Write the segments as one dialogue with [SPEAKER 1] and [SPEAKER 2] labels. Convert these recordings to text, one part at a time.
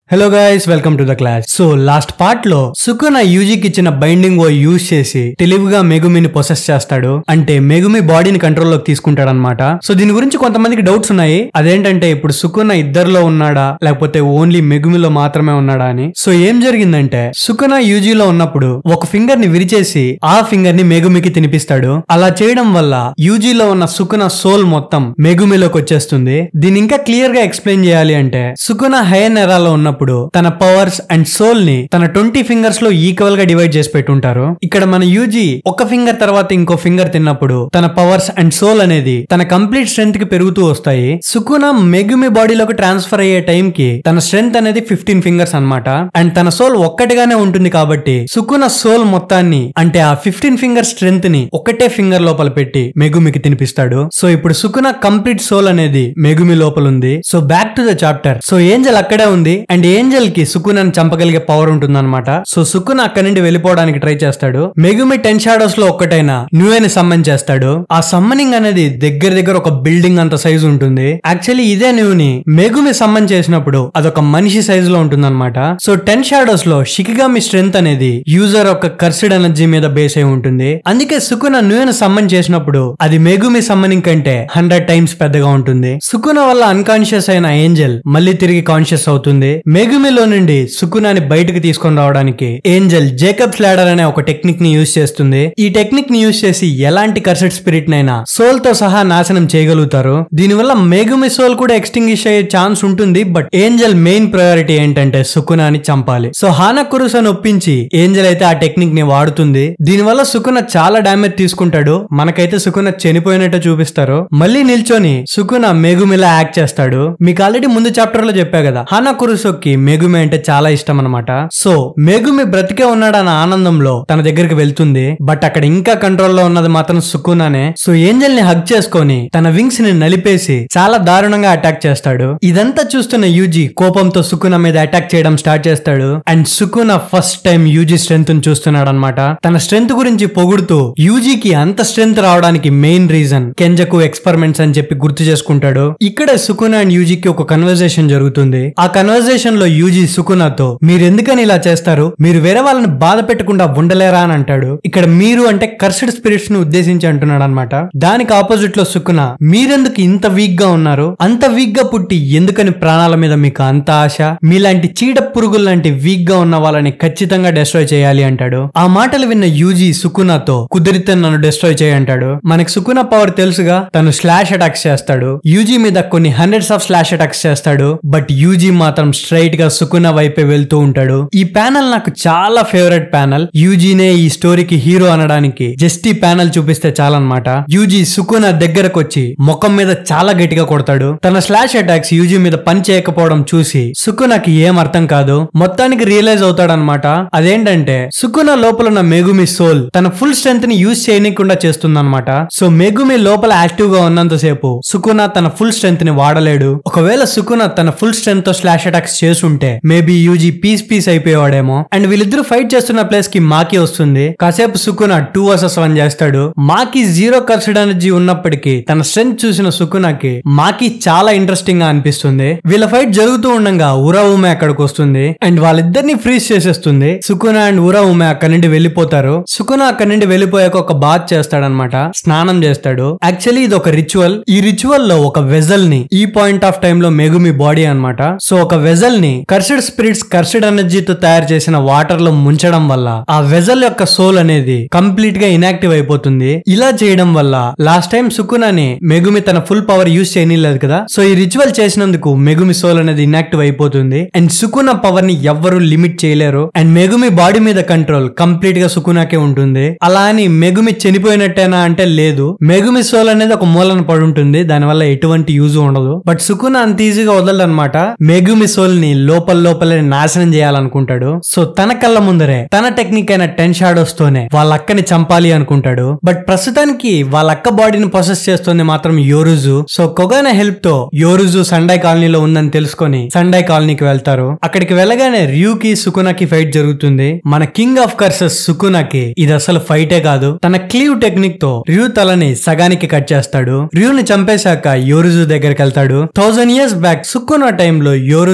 [SPEAKER 1] hello guys welcome to the class so last part లో Sukuna యూజీకి ఇచ్చిన binding ఓ use చేసి తెలివిగా మెగుమిని పొసెస్ చేస్తాడు అంటే మెగుమి బాడీని కంట్రోల్ లోకి తీసుకుంటాడు అనమాట సో దీని గురించి కొంతమందికి డౌట్స్ ఉన్నాయి అదేంటంటే ఇప్పుడు సుకున ఇద్దరిలో ఉన్నాడా లేకపోతే ఓన్లీ మెగుమిలో మాత్రమే ఉన్నాడా అని సో ఏం జరిగిందంటే సుకున యూజీలో ఉన్నప్పుడు ఒక ఫింగర్ ని విరిచేసి ఆ ఫింగర్ ని మెగుమికి తినిపిస్తాడు అలా చేయడం వల్ల యూజీలో ఉన్న సుకున సోల్ మొత్తం మెగుమిలోకి వచ్చేస్తుంది దీన్ని ఇంకా క్లియర్ గా ఎక్స్ప్లెయిన్ చేయాలి అంటే సుకున హయన్ ఎరాలో ఉన్నప్పుడు తన పవర్స్ అండ్ సోల్ ని తన ట్వంటీ ఫింగర్స్ లో ఈక్వల్ గా డివైడ్ చేసి పెట్టుంటారు ఇక్కడ మన యూజీ ఒక ఫింగర్ తర్వాత ఇంకో ఫింగర్ తిన్నప్పుడు తన పవర్స్ అండ్ సోల్ అనేది తన కంప్లీట్ స్ట్రెంత్ కి పెరుగుతూ వస్తాయి సుకున మెగుమి బాడీలోకి ట్రాన్స్ఫర్ అయ్యే టైం కి తన స్ట్రెంత్ అనేది ఫిఫ్టీన్ ఫింగర్స్ అన్నమాట అండ్ తన సోల్ ఒక్కటిగానే ఉంటుంది కాబట్టి సుకున సోల్ మొత్తాన్ని అంటే ఆ ఫిఫ్టీన్ ఫింగర్ స్ట్రెంత్ ని ఒకటే ఫింగర్ లోపల పెట్టి మెగుమికి తినిపిస్తాడు సో ఇప్పుడు సుకున కంప్లీట్ సోల్ అనేది మెగుమి లోపల ఉంది so back to the chapter so angel అక్కడే ఉంది అండ్ ఏంజల్ కి సుకునని చంపగలిగే పవర్ ఉంటుందన్నమాట సో సుకున అక్కడి నుండి వెళ్ళిపోవడానికి ట్రై చేస్తాడు మెగుమి టెన్ షాడోస్ లో ఒక్కటైన న్యూని సమ్మన్ చేస్తాడు ఆ సమ్మనింగ్ అనేది దగ్గర దగ్గర ఒక బిల్డింగ్ అంత సైజు ఉంటుంది యాక్చువల్లీ ఇదే న్యూని మెగుమి సమ్మన్ చేసినప్పుడు అదొక మనిషి సైజు లో ఉంటుందన్నమాట సో టెన్ షాడోస్ లో షికిగామి స్ట్రెంత్ అనేది యూజర్ ఒక కర్సిడ్ ఎనర్జీ మీద బేస్ అయి ఉంటుంది అందుకే సుకున న్యూని సమ్మన్ చేసినప్పుడు అది మెగుమి సమ్మనింగ్ కంటే హండ్రెడ్ టైమ్స్ పెద్దగా ఉంటుంది సుకున వల్ల అన్కాన్షియస్ అయిన ఏంజల్ మళ్ళీ తిరిగి కాన్షియస్ అవుతుంది మెగుమిలో నుండి సుకునాని బయటకు తీసుకొని రావడానికి ఏంజల్ జేకబ్స్ లాడర్ అనే ఒక టెక్నిక్ ని యూజ్ చేస్తుంది ఈ టెక్నిక్ ని యూజ్ చేసి ఎలాంటి కర్సెట్ స్పిరిట్ నైనా సోల్ తో సహా నాశనం చేయగలుగుతారు దీనివల్ల మెగుమి సోల్ కూడా ఎక్స్టింగ్విష్ అయ్యే ఛాన్స్ ఉంటుంది బట్ ఏంజల్ మెయిన్ ప్రయారిటీ ఏంటంటే సుకునాని చంపాలి సో హానా కురుసని ఒప్పించి ఏంజల్ అయితే ఆ టెక్నిక్ ని వాడుతుంది దీనివల్ల సుకున చాలా డామేజ్ తీసుకుంటాడు మనకైతే సుకున చనిపోయినట్టు చూపిస్తారు మళ్ళీ నిల్చొని సుకున మెగుమిలా యాక్ట్ చేస్తాడు మీకు ఆల్రెడీ ముందు చాప్టర్ లో చెప్పా కదా హానా కురుసోకి మెగుమి అంటే చాలా ఇష్టం అనమాట సో మెగుమి బ్రతికే ఉన్నాడన్న ఆనందంలో తన దగ్గరికి వెళ్తుంది బట్ అక్కడ ఇంకా కంట్రోల్ లో ఉన్నది మాత్రం సుకునానే సో ఏంజల్ ని హగ్ చేసుకొని తన వింగ్స్ ని నలిపేసి చాలా దారుణంగా అటాక్ చేస్తాడు ఇదంతా చూస్తున్న యూజీ కోపంతో సుకున మీద అటాక్ చేయడం స్టార్ట్ చేస్తాడు and Sukuna first time Yuji strength చూస్తున్నాడు అనమాట తన స్ట్రెంత్ గురించి పొగుడుతూ యూజీకి అంత స్ట్రెంత్ రావడానికి మెయిన్ రీజన్ కెంజకు ఎక్స్పెరిమెంట్స్ అని చెప్పి గుర్తు చేసుకుంటాడు ఇక్కడే సుకున అండ్ యూజీకి ఒక కన్వర్జేషన్ జరుగుతుంది ఆ కన్వర్జేషన్ లో యూజీ సుకునాతో మీరు ఎందుకని ఇలా చేస్తారు మీరు వేరే వాళ్ళని బాధ పెట్టకుండా ఉండలేరా అని అంటాడు ఇక్కడ మీరు అంటే కర్సడ్ స్పిరిట్స్ ను ఉద్దేశించి అంటున్నాడు అనమాట దానికి ఆపోజిట్ లో సుకున మీరెందుకు ఇంత వీక్ గా ఉన్నారు అంత వీక్ గా పుట్టి ఎందుకని ప్రాణాల మీద మీకు అంత ఆశ మీలాంటి చీడ పురుగులు లాంటి వీక్ గా ఉన్న వాళ్ళని ఖచ్చితంగా డెస్ట్రాయ్ చేయాలి అంటాడు ఆ మాటలు విన్న యూజీ సుకునాతో కుదిరితే నన్ను డెస్ట్రాయ్ చేయంటాడు మనకి సుకున పవర్ తెలుసుగా తను స్లాష్ అటాక్స్ చేస్తాడు యూజీ మీద కొన్ని హండ్రెడ్స్ ఆఫ్ స్లాష్ అటాక్స్ చేస్తాడు బట్ యూజీ మాత్రం స్ట్రైట్ గా సుకున వైపే వెళ్తూ ఉంటాడు ఈ ప్యానల్ నాకు చాలా ఫేవరెట్ ప్యానల్ యూజీనే ఈ స్టోరీకి హీరో అనడానికి జస్ట్ ఈ ప్యానల్ చూపిస్తే చాలన్నమాట యూజీ సుకున దగ్గరకు వచ్చి ముఖం మీద చాలా గట్టిగా కొడతాడు తన స్లాష్ అటాక్స్ యూజీ మీద పని చేయకపోవడం చూసి సుకునకి ఏం అర్థం కాదు మొత్తానికి రియలైజ్ అవుతాడనమాట అదేంటంటే సుకున లోపల ఉన్న మెగుమి సోల్ తన ఫుల్ స్ట్రెంత్ ని యూజ్ చేయనీయకుండా చేస్తుందన్నమాట సో మెగుమి లోపల యాక్టివ్ గా ఉన్నంతసేపు సుకున తన ఫుల్ స్ట్రెంత్ ని వాడలేడు ఒకవేళ సుకున తన ఫుల్ స్ట్రెంత్ తో స్లాష్ అటాక్స్ చేసుంటే మేబీ యూజీ పీస్ పీస్ అయిపోయేవాడేమో అండ్ వీళ్ళిద్దరు ఫైట్ చేస్తున్న ప్లేస్ కి మాకి వస్తుంది కాసేపు సుకున టూ వర్సెస్ వన్ చేస్తాడు మాకి జీరో కర్సిడ్ ఎనర్జీ ఉన్నప్పటికీ తన స్ట్రెంత్ చూసిన సుకునకి మాకి చాలా ఇంట్రెస్టింగ్ గా అనిపిస్తుంది వీళ్ళ ఫైట్ జరుగుతూ ఉండగా ఉరా ఉమే అక్కడికి వస్తుంది అండ్ వాళ్ళిద్దరిని ఫ్రీజ్ చేసేస్తుంది సుకున అండ్ ఉరా ఉమే అక్కడి నుండి వెళ్ళిపోతారు సుకున అక్కడి నుండి వెళ్ళిపోయాక ఒక బాత్ చేస్తాడనమాట స్నానం చేస్తాడు యాక్చువల్లీ ఇది ఒక రిచువల్ ఈ రిచువల్ లో ఒక వెజల్ ని ఈ పాయింట్ ఆఫ్ టైం లో మెగుమి బాడీ అన్నమాట సో ఒక వెజల్ ని కర్సిడ్ స్పిరిట్స్ కర్సిడ్ ఎనర్జీతో తయారు చేసిన వాటర్ లో ముంచడం వల్ల ఆ వెజల్ యొక్క సోల్ అనేది కంప్లీట్ గా ఇనాక్టివ్ అయిపోతుంది ఇలా చేయడం వల్ల లాస్ట్ టైం సుకునాని మెగుమి తన ఫుల్ పవర్ యూజ్ చేయనిలేదు కదా సో ఈ రిచువల్ చేసినందుకు మెగుమి సోల్ అనేది ఇనాక్టివ్ అయిపోతుంది అండ్ సుకున పవర్ ని ఎవ్వరు లిమిట్ చేయలేరు అండ్ మెగుమి బాడీ మీద కంట్రోల్ కంప్లీట్ గా సుకునాకే ఉంటుంది అలా అని మెగుమి చనిపోయినట్టేనా అంటే లేదు మెగుమి సోల్ అనేది ఒక మూలన పడి ఉంటుంది దానివల్ల ఎటువంటి యూజ్ ఉండదు బట్ సుకున అంత ఈజీగా వదలడు అనమాట మెగుమి సోల్ ని లోపల లోపలే నాశనం చేయాలనుకుంటాడు సో తన కళ్ళ ముందరే తన టెక్నిక్ అయిన టెన్ షాడోస్ తోనే వాళ్ళ అక్కని చంపాలి అనుకుంటాడు బట్ ప్రస్తుతానికి వాళ్ళ అక్క బాడీని ప్రొసెస్ చేస్తుంది మాత్రం యోరుజు సో కొగాన హెల్ప్ తో యోరుజు సండై కాలనీలో ఉందని తెలుసుకొని సండై కాలనీకి వెళ్తారు అక్కడికి వెళ్ళగానే ర్యూకి సుకునాకి ఫైట్ జరుగుతుంది మన కింగ్ ఆఫ్ కర్సెస్ సుకునాకి ఇది అసలు ఫైటే కాదు తన క్లీవ్ టెక్నిక్ తో ర్యూ తలని సగానికి కట్ చేస్తాడు ర్యూని చంపేశాక యోరుజు దగ్గరికి వెళ్తాడు థౌజండ్ ఇయర్స్ బ్యాక్ సుకునా టైంలో యోరుజు ఒక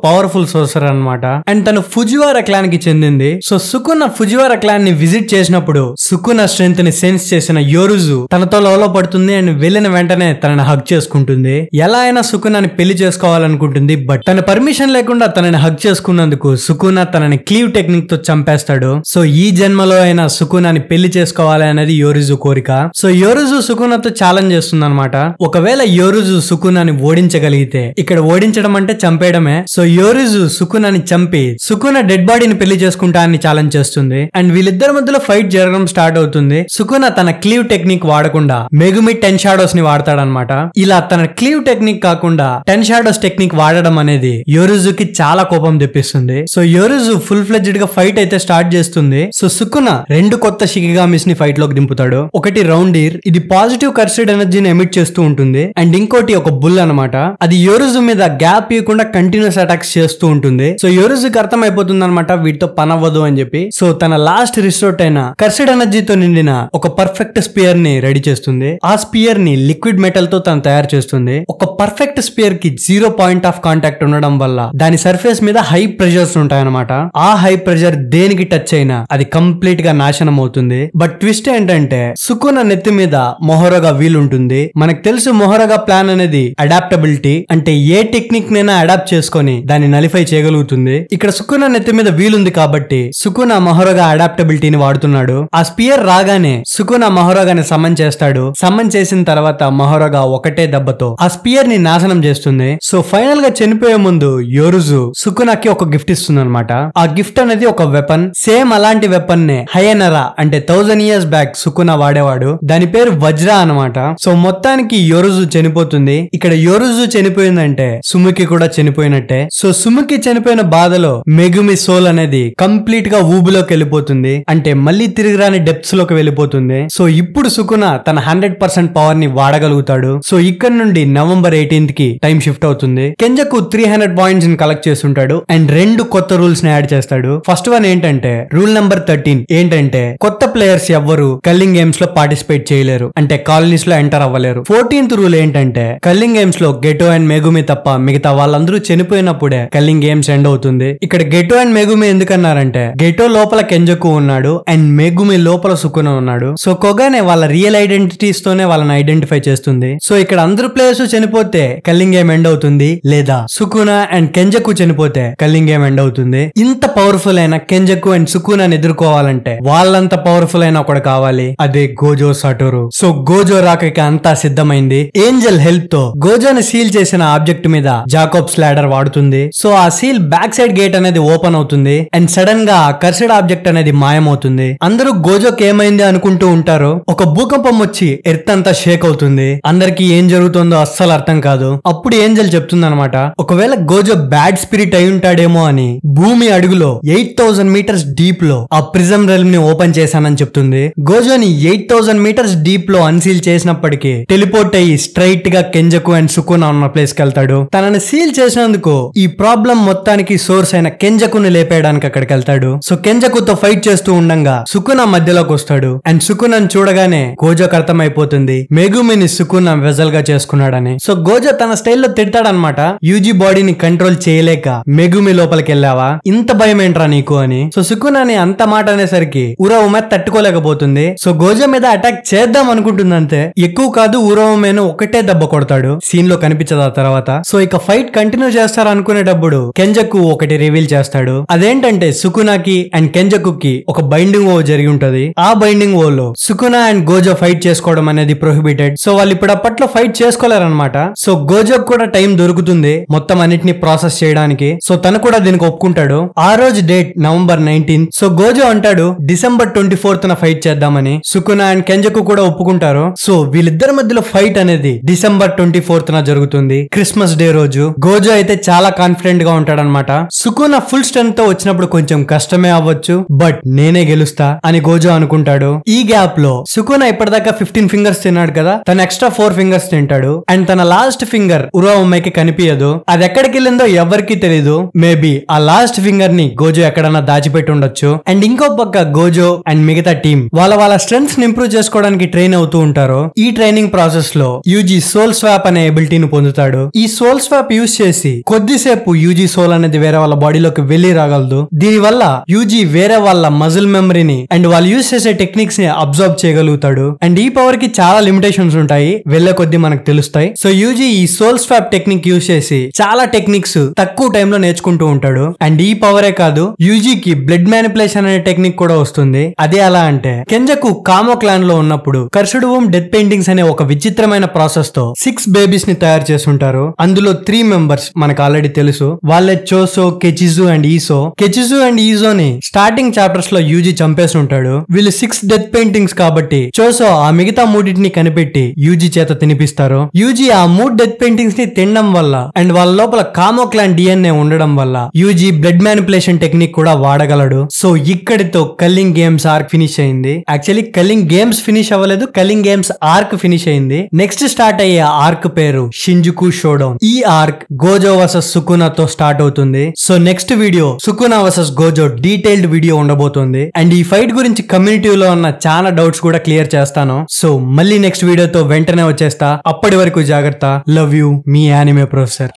[SPEAKER 1] పవర్ఫుల్ సోర్సర్ అన్నమాట అండ్ తను ఫుజివారా క్లాన్ కి చెందింది సో సుకున ఫుజివారా క్లాన్ ని విజిట్ చేసినప్పుడు సుకున స్ట్రెంత్ ని సెన్స్ చేసిన యోరుజు తనతో లోలో పడుతుంది అండ్ వెళ్ళిన వెంటనే తనని హగ్ చేసుకుంటుంది ఎలా అయినా సుకునాని పెళ్లి చేసుకోవాలనుకుంటుంది బట్ తన పర్మిషన్ లేకుండా తనని హగ్ చేసుకున్నందుకు సుకున తనని క్లీవ్ టెక్నిక్ తో చంపేస్తాడు సో ఈ జన్మలో అయినా సుకునాని పెళ్లి చేసుకోవాలి అనేది యోరుజు కోరిక సో యోరుజు సుకునతో ఛాలెంజ్ చేస్తుంది అనమాట ఒకవేళ యోరుజు సుకునాని ఓడించగలిగితే ఇక్కడ ఓడించడం అంటే చంపేయడమే సో యోరుజు సుకునాని చంపి సుకున డెడ్ బాడీని పెళ్లి చేసుకుంటా అని ఛాలెంజ్ చేస్తుంది అండ్ వీళ్ళిద్దరి మధ్యలో ఫైట్ జరగడం స్టార్ట్ అవుతుంది సుకున తన క్లీవ్ టెక్నిక్ వాడకుండా మెగుమి టెన్ షాడోస్ ని వాడతాడనమాట ఇలా తన క్లీవ్ టెక్నిక్ కాకుండా టెన్ షాడోస్ టెక్నిక్ వాడడం అనేది యోరుజుకి చాలా కోపం తెప్పిస్తుంది సో యోరుజు ఫుల్ ఫ్లెడ్జ్డ్ గా ఫైట్ అయితే స్టార్ట్ చేస్తుంది సో సుకున రెండు కొత్త షికిగామిస్ ని ఫైట్ లోకి దింపుతాడు ఒకటి రౌండ్ ఇయర్ ఇది పాజిటివ్ కర్సిడ్ ఎనర్జీని ఎమిట్ చేస్తూ ఉంటుంది అండ్ ఇంకోటి ఒక బుల్ అన్నమాట అది యోరుజు మీద గ్యాప్ ఇవ్వకుండా కంటిన్యూస్ అటాక్స్ చేస్తూ ఉంటుంది సో యోరుజుకి అర్థం అయిపోతుంది అనమాట వీటితో పని అవ్వదు అని చెప్పి సో తన లాస్ట్ రిసోర్ట్ అయిన కర్సిడ్ ఎనర్జీతో నిండిన ఒక పర్ఫెక్ట్ స్పియర్ ని రెడీ చేస్తుంది ఆ స్పియర్ ని లిక్విడ్ మెటల్ తో తను తయారు చేస్తుంది ఒక పర్ఫెక్ట్ స్పియర్ కి జీరో పాయింట్ ఆఫ్ కాంటాక్ట్ ఉండడం వల్ల దాని సర్ఫేస్ మీద హై ప్రెషర్స్ ఉంటాయన్నమాట ఆ హై ప్రెషర్ దేనికి టచ్ అయినా అది కంప్లీట్ గా నాశనం అవుతుంది బట్ ట్విస్ట్ ఏంటంటే సుకున నెత్తి మీద మొహరగా వీల్ ఉంటుంది మనకు తెలుసు మొహరగా ప్లాన్ అనేది అడాప్టబిలిటీ అంటే ఏ టెక్నిక్ నైనా అడాప్ట్ చేసుకొని దాన్ని నలిఫై చేయగలుగుతుంది ఇక్కడ సుకున నెత్తి మీద వీల్ ఉంది కాబట్టి సుకున మొహరగా అడాప్టబిలిటీని వాడుతున్నాడు ఆ స్పియర్ రాగానే సుకున మొహరగాని సమన్ చేస్తాడు సమన్ చేసిన తర్వాత మొహరగా ఒకటే దెబ్బతో ఆ స్పియర్ ని నాశనం చేస్తుంది సో ఫైనల్ గా చనిపోయే ముందు యోరుజు సుకునాకి ఒక గిఫ్ట్ ఇస్తుంది అనమాట ఆ గిఫ్ట్ అనేది ఒక వెపన్ సేమ్ అలాంటి వెపన్ నే హయనరా అంటే థౌజండ్ ఇయర్స్ బ్యాక్ సుకునా వాడేవాడు దాని పేరు వజ్ర అన్నమాట సో మొత్తానికి యోరుజు చనిపోతుంది ఇక్కడ యోరుజు చనిపోయిందంటే సుముకి కూడా చనిపోయినట్టే సో సుముకి చనిపోయిన బాధలో మెగుమి సోల్ అనేది కంప్లీట్ గా ఊబిలోకి వెళ్ళిపోతుంది అంటే మళ్ళీ తిరిగి రాని డెప్త్స్ లోకి వెళ్ళిపోతుంది సో ఇప్పుడు సుకున తన హండ్రెడ్ పర్సెంట్ పవర్ ని వాడగలుగుతాడు సో ఇక్కడ నుండి నవంబర్ ఎయిటీన్త్ కి టైం షిఫ్ట్ అవుతుంది కెంజకు త్రీ హండ్రెడ్ పాయింట్స్ ని కలెక్ట్ చేస్తుంటాడు అండ్ రెండు కొత్త రూల్స్ ని యాడ్ చేస్తాడు ఫస్ట్ వన్ ఏంటంటే రూల్ నెంబర్ థర్టీన్ ఏంటంటే కొత్త ప్లేయర్స్ ఎవ్వరు కల్లింగ్ గేమ్స్ లో పార్టిసిపేట్ చేయలేరు అంటే కాలనీస్ లో ఎంటర్ అవ్వలేరు ఫోర్టీన్త్ రూల్ ఏంటంటే కల్లింగ్ గేమ్స్ లో గెటో అండ్ మెగుమి తప్ప మిగతా వాళ్ళందరూ చనిపోయినప్పుడే కల్లింగ్ గేమ్స్ ఎండ్ అవుతుంది ఇక్కడ గెటో అండ్ మెగుమి ఎందుకన్నారంటే గెటో లోపల కెంజకు ఉన్నాడు అండ్ మెగుమి లోపల సుకున ఉన్నాడు సో కొగానే వాళ్ళ రియల్ ఐడెంటిటీస్ తోనే వాళ్ళని ఐడెంటిఫై చేస్తుంది సో ఇక్కడ అందరు ప్లేయర్స్ చనిపోతే కల్లింగ్ గేమ్ ఎండ్ అవుతుంది లేదా సుకున అండ్ కెంజకు చనిపోతే కల్లింగ్ గేమ్ ఎండ్ అవుతుంది ఇంత పవర్ఫుల్ అయిన కెంజకు అండ్ సుకునాని ఎదుర్కోవాలంటే వాళ్ళంత పవర్ఫుల్ అయిన ఒకడు కావాలి అదే గోజో సటోరు సో గోజో రాకకి అంతా సిద్ధమైంది ఏంజల్ హెల్ప్ తో గోజోని సీల్ చేసిన ఆబ్జెక్ట్ మీద జాకోబ్స్ లాడర్ వాడుతుంది సో ఆ సీల్ బ్యాక్ సైడ్ గేట్ అనేది ఓపెన్ అవుతుంది అండ్ సడన్ గా కర్సెడ్ ఆబ్జెక్ట్ అనేది మాయమవుతుంది అందరూ గోజోకి ఏమైంది అనుకుంటూ ఉంటారు ఒక భూకంపం వచ్చి ఎర్త్ అంతా షేక్ అవుతుంది అందరికి ఏం జరుగుతుందో అస్సలు అర్థం కాదు అప్పుడు ఏంజల్ చెప్తుంది అనమాట ఒకవేళ గోజో బ్యాడ్ స్పిరిట్ అయి ఉంటాడేమో అని భూమి అడుగులో ఎయిట్ థౌసండ్ మీటర్స్ డీప్ లో ఆ ప్రిజం రెల్మ్ ని ఓపెన్ చేశానని చెప్తుంది గోజోని ఎయిట్ థౌసండ్ మీటర్స్ డీప్ లో అన్సీల్ చేసినప్పటికీ టెలిపోర్ట్ అయ్యి స్ట్రైట్ గా కెంజకు అండ్ సుకున ఉన్న ప్లేస్ కి వెళ్తాడు తనని సీల్ చేసినందుకు ఈ ప్రాబ్లం మొత్తానికి సోర్స్ అయిన కెంజకుని లేపేయడానికి అక్కడికి వెళ్తాడు సో కెంజకుతో ఫైట్ చేస్తూ ఉండంగా సుకున మధ్యలోకి వస్తాడు అండ్ సుకునని చూడగానే గోజోకి అర్థమైపోతుంది మెగుమిని సుకున వెజల్ గా చేసుకున్నాడని సో గోజో తన స్టైల్లో తిడతాడనమాట యూజీ బాడీని కంట్రోల్ చేయలేక మెగుమి లోపలికి వెళ్ళావా ఇంత భయం ఏంట్రా నీకు అని సో సుకునాని అంత మాట అనేసరికి ఉరవమే తట్టుకోలేకపోతుంది సో గోజో మీద అటాక్ చేద్దాం అనుకుంటుంది అంతే ఎక్కువ కాదు ఉరవమేను ఒకటే దెబ్బ కొడతాడు సీన్ లో కనిపించదు ఆ తర్వాత సో ఇక ఫైట్ కంటిన్యూ చేస్తారు అనుకునేటప్పుడు కెంజకు ఒకటి రివీల్ చేస్తాడు అదేంటంటే సుకునాకి అండ్ కెంజకుకి ఒక బైండింగ్ ఓ జరిగి ఉంటది ఆ బైండింగ్ ఓ లో సుకునా అండ్ గోజో ఫైట్ చేసుకోవడం అనేది ప్రొహిబిటెడ్ సో వాళ్ళు ఇప్పుడు అప్పట్లో ఫైట్ చేసుకోలేరన్నమాట సో గోజోకు కూడా టైం దొరుకుతుంది మొత్తం అన్నిటిని ప్రాసెస్ చేయడానికి సో తను కూడా దీనికి ఒప్పుకుంటాడు ఆ రోజు date November nineteen so Gojo అంటాడు డిసెంబర్ ట్వంటీ ఫోర్త్ న ఫైట్ చేద్దామని సుకునా అండ్ కెంజకు కూడా ఒప్పుకుంటారు సో వీళ్ళిద్దరి మధ్యలో ఫైట్ అనేది డిసెంబర్ ట్వంటీ ఫోర్త్ న జరుగుతుంది క్రిస్మస్ డే రోజు గోజో అయితే చాలా కాన్ఫిడెంట్ గా ఉంటాడనమాట సుకున ఫుల్ స్ట్రెంత్ తో వచ్చినప్పుడు కొంచెం కష్టమే అవ్వచ్చు బట్ నేనే గెలుస్తా అని గోజో అనుకుంటాడు ఈ గ్యాప్ లో సుకున ఇప్పటిదాకా ఫిఫ్టీన్ ఫింగర్స్ తిన్నాడు కదా తన ఎక్స్ట్రా ఫోర్ ఫింగర్స్ తింటాడు అండ్ తన లాస్ట్ ఫింగర్ ఉరో అమ్మాయికి కనిపించదు అది ఎక్కడికి వెళ్ళిందో ఎవరికి తెలీదు మేబీ ఆ లాస్ట్ ఫింగర్ ని గోజో ఎక్కడన్నా దాచిపెట్టి ఉండొచ్చు అండ్ ఇంకో పక్క గోజో అండ్ మిగతా టీం వాళ్ళ వాళ్ళ స్ట్రెంగ్స్ ని ఇంప్రూవ్ చేసుకోవడానికి ట్రైన్ అవుతూ ఉంటారు ఈ ట్రైనింగ్ ప్రాసెస్ లో యూజీ సోల్ స్వాప్ అనే ఎబిలిటీని పొందుతాడు ఈ సోల్ స్వాప్ యూజ్ చేసి కొద్దిసేపు ఎక్కువసేపు యూజీ సోల్ అనేది వేరే వాళ్ళ బాడీలోకి వెళ్లి రాగలదు దీని వల్ల యూజీ వేరే వాళ్ళ మజిల్ మెమరీని అండ్ వాళ్ళు యూజ్ చేసే టెక్నిక్స్ ని అబ్జర్వ్ చేయగలుగుతాడు అండ్ ఈ పవర్ కి చాలా లిమిటేషన్స్ ఉంటాయి వెళ్లే కొద్దీ మనకు తెలుస్తాయి సో యూజీ ఈ సోల్ స్వాప్ టెక్నిక్ యూజ్ చేసి చాలా టెక్నిక్స్ తక్కువ టైంలో నేర్చుకుంటూ ఉంటాడు అండ్ ఈ పవరే కాదు యూజీకి బ్లడ్ మ్యానిపులేషన్ అనే టెక్నిక్ కూడా వస్తుంది అదే అలా అంటే కెంజకు కామో క్లాన్ లో ఉన్నప్పుడు కర్షుడువం డెత్ పెయింటింగ్స్ అనే ఒక విచిత్రమైన ప్రాసెస్ తో సిక్స్ బేబీస్ ని తయారు చేస్తుంటారు అందులో త్రీ మెంబర్స్ మనకు ఆల్రెడీ తెలుసు వాళ్ళే Choso Kechizu and Eso Kechizu and ఈజోని స్టార్టింగ్ చాప్టర్స్ లో యూజీ చంపేసి ఉంటాడు వీళ్ళు సిక్స్ డెత్ పెయింటింగ్స్ కాబట్టి చోసో ఆ మిగతా మూడింటిని కనిపెట్టి యూజీ చేత తినిపిస్తారు యూజీ ఆ మూడు డెత్ పెయింటింగ్స్ ని తినడం వల్ల అండ్ వాళ్ళ లోపల కామో క్లాన్ డిఎన్ఏ ఉండడం వల్ల యూజీ బ్లడ్ మ్యానిపులేషన్ టెక్నిక్ కూడా వాడగలడు సో ఇక్కడితో కల్లింగ్ గేమ్స్ ఆర్క్ ఫినిష్ అయింది యాక్చువల్లీ కల్లింగ్ గేమ్స్ ఫినిష్ అవ్వలేదు కల్లింగ్ గేమ్స్ ఆర్క్ ఫినిష్ అయింది నెక్స్ట్ స్టార్ట్ అయ్యే ఆర్క్ పేరు షింజుకు షోడౌన్ ఈ ఆర్క్ గోజో వర్సెస్ సుకునా తో స్టార్ట్ అవుతుంది so next video Sukuna versus Gojo detailed video ఉండబోతుంది అండ్ ఈ ఫైట్ గురించి కమ్యూనిటీలో ఉన్న చాలా డౌట్స్ కూడా క్లియర్ చేస్తాను సో మళ్ళీ నెక్స్ట్ వీడియోతో వెంటనే వచ్చేస్తా అప్పటి వరకు జాగ్రత్త లవ్ యూ మీ యానిమే ప్రొఫెసర్